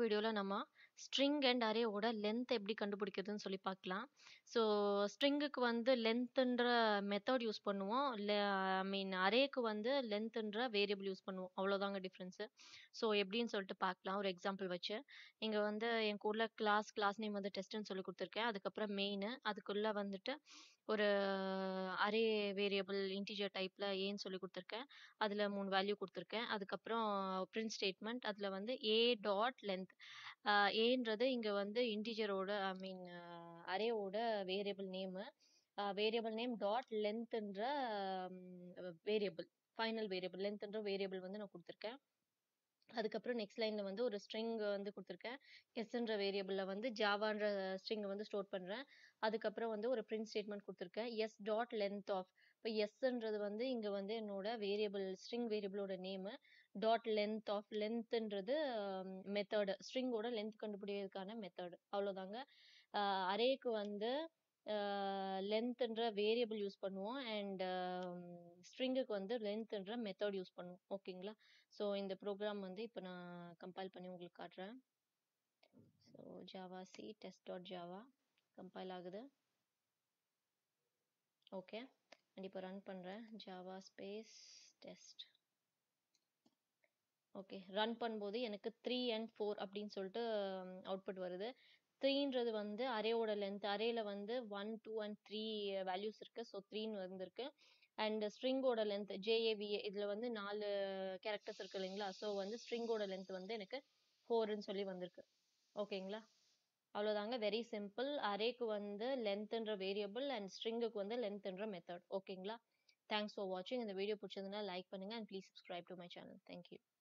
வீடியோவில் நம்ம string and அரேவோட length எப்படி கண்டுபிடிக்கிறதுன்னு சொல்லி பார்க்கலாம் ஸோ ஸ்ட்ரிங்குக்கு வந்து லென்த்துன்ற மெத்தட் யூஸ் பண்ணுவோம் இல்லை ஐ மீன் அரேக்கு வந்து லென்த்துன்ற வேரியபிள் யூஸ் பண்ணுவோம் அவ்வளோதாங்க டிஃப்ரென்ஸு ஸோ எப்படின்னு சொல்லிட்டு பார்க்கலாம் ஒரு எக்ஸாம்பிள் வச்சு இங்கே வந்து என் கூட கிளாஸ் கிளாஸ் நேம் வந்து டெஸ்ட்டுன்னு சொல்லி கொடுத்துருக்கேன் அதுக்கப்புறம் மெயின் அதுக்குள்ளே வந்துட்டு ஒரு அரே வேரியபிள் இன்டிஜர் டைப்பில் ஏன்னு சொல்லி கொடுத்துருக்கேன் அதில் மூணு வேல்யூ கொடுத்துருக்கேன் அதுக்கப்புறம் பிரிண்ட் ஸ்டேட்மெண்ட் அதில் வந்து ஏ டாட் லென்த் ஏன்றது இங்கே வந்து இன்டிஜரோட ஐ மீன் அரேவோட variable name variable name dot லென்த்ன்ற வேரியபிள் ஃபைனல் வேரியபிள் லென்த்ன்ற வேரியபிள் வந்து நான் கொடுத்துருக்கேன் அதுக்கப்புறம் நெக்ஸ்ட் லைனில் வந்து ஒரு ஸ்ட்ரிங் வந்து கொடுத்துருக்கேன் எஸ்ன்ற வேரியபிளில் வந்து ஜாவான்ற ஸ்ட்ரிங்கை வந்து ஸ்டோர் பண்ணுறேன் அதுக்கப்புறம் வந்து ஒரு பிரிண்ட் ஸ்டேட்மெண்ட் கொடுத்துருக்கேன் எஸ் டாட் லென்த் ஆஃப் இப்போ எஸ்ன்றது வந்து இங்கே வந்து என்னோட வேரியபிள் ஸ்ட்ரிங் வேரியபிளோட நேமு டாட் லென்த் ஆஃப் லென்த்ன்றது மெத்தடு ஸ்ட்ரிங்கோட லென்த் கண்டுபிடிக்கிறதுக்கான மெத்தடு அவ்வளோதாங்க அரேக்கு வந்து லென்த்ன்ற வேரியபிள் யூஸ் பண்ணுவோம் அண்ட் ஸ்ட்ரிங்குக்கு வந்து லென்த்ன்ற மெத்தட் யூஸ் பண்ணுவோம் ஓகேங்களா ஸோ இந்த ப்ரோக்ராம் வந்து இப்போ நான் கம்பைல் பண்ணி உங்களுக்கு காட்டுறேன் so Java C test dot Java compile ஆகுது ஓகே அண்ட் இப்போ ரன் பண்ணுறேன் Java space test okay run பண்ணும்போது எனக்கு த்ரீ அண்ட் ஃபோர் அப்படின்னு சொல்லிட்டு அவுட்புட் வருது த்ரீன்றது வந்து அரேவோட லென்த் அரேல வந்து one two and three values இருக்கு ஸோ த்ரீன்னு வந்திருக்கு அண்ட் ஸ்ட்ரிங்கோட லென்த் ஜேஏவிஏ இதில் வந்து நாலு கேரக்டர்ஸ் இருக்கு இல்லைங்களா ஸோ வந்து ஸ்ட்ரிங்கோட லென்த் வந்து எனக்கு ஃபோர்னு சொல்லி வந்திருக்கு ஓகேங்களா அவ்வளோதாங்க வெரி சிம்பிள் அரேக்கு வந்து லென்த்ன்ற வேரியபிள் அண்ட் ஸ்ட்ரிங்குக்கு வந்து லென்த்ன்ற மெத்தட் ஓகேங்களா தேங்க்ஸ் ஃபார் வாட்சிங் இந்த வீடியோ பிடிச்சதுன்னா லைக் பண்ணுங்க and please subscribe to my channel thank you